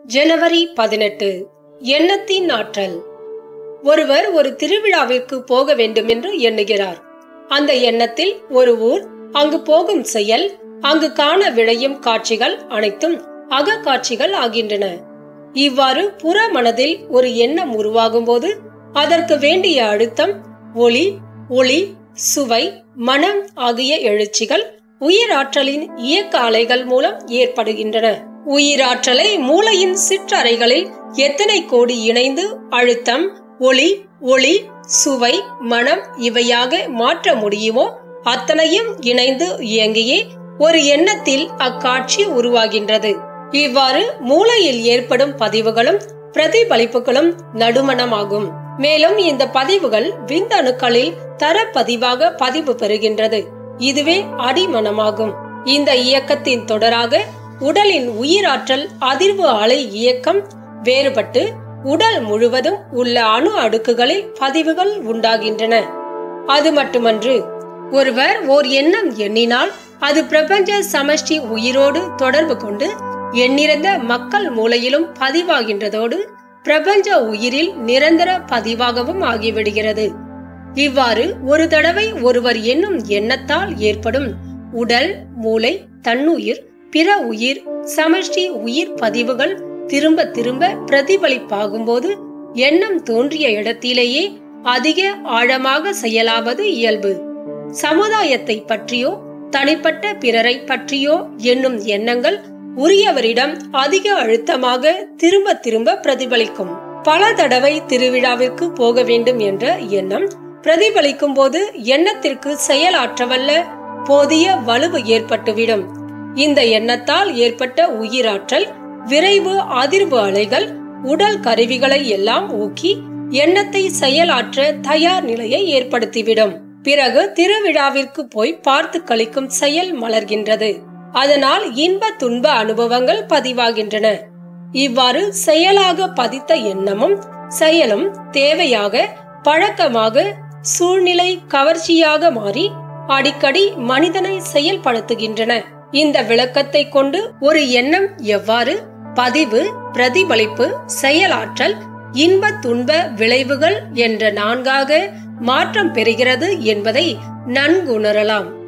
ஜனவரி பதினெட்டு எண்ணத்தின் ஆற்றல் ஒருவர் ஒரு திருவிழாவிற்கு போக வேண்டும் என்று எண்ணுகிறார் அந்த எண்ணத்தில் ஒரு ஊர் அங்கு போகும் செயல் அங்கு காண விளையும் காட்சிகள் அனைத்தும் அக காட்சிகள் ஆகின்றன இவ்வாறு புற மனதில் ஒரு எண்ணம் உருவாகும் போது அதற்கு வேண்டிய அழுத்தம் ஒளி ஒளி சுவை மனம் ஆகிய எழுச்சிகள் உயிராற்றலின் இயக்க அலைகள் மூலம் ஏற்படுகின்றன உயிராற்றலை மூளையின் சிற்றறைகளில் எத்தனை கோடி இணைந்து அழுத்தம் ஒளி ஒளி சுவை மனம் இவையாக மாற்ற முடியுமோ அத்தனையும் இணைந்து இயங்கியே ஒரு எண்ணத்தில் அக்காட்சி உருவாகின்றது இவ்வாறு மூளையில் ஏற்படும் பதிவுகளும் பிரதிபலிப்புகளும் நடுமணமாகும் மேலும் இந்த பதிவுகள் விந்தணுக்களில் தரப்பதிவாக பதிவு பெறுகின்றது இதுவே அடிமனமாகும் இந்த இயக்கத்தின் தொடராக உடலின் உயிராற்றல் அதிர்வு அலை இயக்கம் வேறுபட்டு உடல் முழுவதும் உள்ள அணு அடுக்குகளில் பதிவுகள் உண்டாகின்றன அது மட்டுமன்று ஒருவர் ஓர் எண்ணம் எண்ணினால் அது பிரபஞ்ச சமஷ்டி உயிரோடு தொடர்பு கொண்டு எண்ணிறந்த மக்கள் மூளையிலும் பதிவாகின்றதோடு பிரபஞ்ச உயிரில் நிரந்தர பதிவாகவும் ஆகிவிடுகிறது இவ்வாறு ஒரு தடவை ஒருவர் எண்ணும் எண்ணத்தால் ஏற்படும் உடல் மூளை தன்னுயிர் பிற உயிர் சமஷ்டி உயிர் பதிவுகள் திரும்ப திரும்ப பிரதிபலிப்பாகும் போது எண்ணம் தோன்றிய இடத்திலேயே அதிக ஆழமாக செயலாவது இயல்பு சமுதாயத்தை பற்றியோ தனிப்பட்ட பிறரை பற்றியோ எண்ணும் எண்ணங்கள் உரியவரிடம் அதிக அழுத்தமாக திரும்ப திரும்ப பிரதிபலிக்கும் பல தடவை திருவிழாவிற்கு போக வேண்டும் என்ற எண்ணம் பிரதிபலிக்கும் போது எண்ணத்திற்கு செயலாற்றவல்ல போதிய வலுவு ஏற்பட்டுவிடும் இந்த எண்ணத்தால் ஏற்பட்ட உயிராற்றல் விரைவு அதிர்வு அலைகள் உடல் கருவிகளை எல்லாம் ஊக்கி எண்ணத்தை செயலாற்ற தயார் நிலையை ஏற்படுத்திவிடும் பிறகு திருவிழாவிற்கு போய் பார்த்து கழிக்கும் செயல் மலர்கின்றது அதனால் இன்ப துன்ப அனுபவங்கள் பதிவாகின்றன இவ்வாறு செயலாக பதித்த எண்ணமும் செயலும் தேவையாக பழக்கமாக சூழ்நிலை கவர்ச்சியாக மாறி அடிக்கடி மனிதனை செயல்படுத்துகின்றன இந்த விளக்கத்தை கொண்டு ஒரு எண்ணம் எவ்வாறு பதிவு பிரதிபலிப்பு செயலாற்றல் இன்ப துன்ப விளைவுகள் என்ற நான்காக மாற்றம் பெறுகிறது என்பதை நன்குணரலாம்